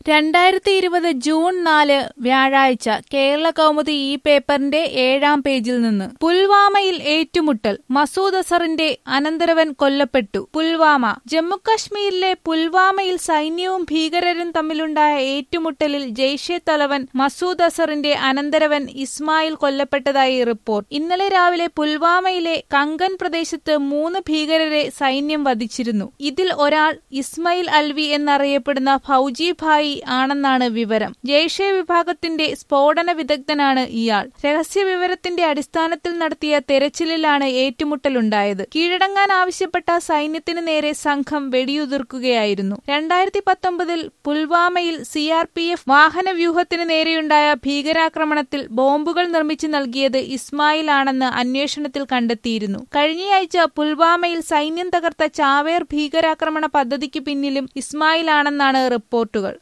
രണ്ടായിരത്തി ഇരുപത് ജൂൺ നാല് വ്യാഴാഴ്ച കേരള കൗമുദി ഈ പേപ്പറിന്റെ ഏഴാം പേജിൽ നിന്ന് പുൽവാമയിൽ ഏറ്റുമുട്ടൽ മസൂദ് അസറിന്റെ അനന്തരവൻ കൊല്ലപ്പെട്ടു പുൽവാമ ജമ്മുകശ്മീരിലെ പുൽവാമയിൽ സൈന്യവും ഭീകരരും തമ്മിലുണ്ടായ ഏറ്റുമുട്ടലിൽ ജെയ്ഷെ തലവൻ മസൂദ് അസറിന്റെ അനന്തരവൻ ഇസ്മായിൽ കൊല്ലപ്പെട്ടതായി റിപ്പോർട്ട് ഇന്നലെ രാവിലെ പുൽവാമയിലെ കങ്കൻ പ്രദേശത്ത് മൂന്ന് ഭീകരരെ സൈന്യം വധിച്ചിരുന്നു ഇതിൽ ഒരാൾ ഇസ്മയിൽ അൽവി എന്നറിയപ്പെടുന്ന ഫൌജി ഭായി ആണെന്നാണ് വിവരം ജെയ്ഷെ വിഭാഗത്തിന്റെ സ്ഫോടന വിദഗ്ധനാണ് ഇയാൾ രഹസ്യ വിവരത്തിന്റെ അടിസ്ഥാനത്തിൽ നടത്തിയ തെരച്ചിലിലാണ് ഏറ്റുമുട്ടലുണ്ടായത് കീഴടങ്ങാൻ ആവശ്യപ്പെട്ട സൈന്യത്തിന് നേരെ സംഘം വെടിയുതിർക്കുകയായിരുന്നു രണ്ടായിരത്തി പത്തൊമ്പതിൽ പുൽവാമയിൽ സി ആർ പി എഫ് വാഹനവ്യൂഹത്തിന് നേരെയുണ്ടായ ഭീകരാക്രമണത്തിൽ ബോംബുകൾ നിർമ്മിച്ചു നൽകിയത് ഇസ്മായിൽ ആണെന്ന് അന്വേഷണത്തിൽ കണ്ടെത്തിയിരുന്നു കഴിഞ്ഞയാഴ്ച പുൽവാമയിൽ സൈന്യം തകർത്ത ചാവേർ ഭീകരാക്രമണ പദ്ധതിക്ക് പിന്നിലും ഇസ്മായിൽ ആണെന്നാണ് റിപ്പോർട്ടുകൾ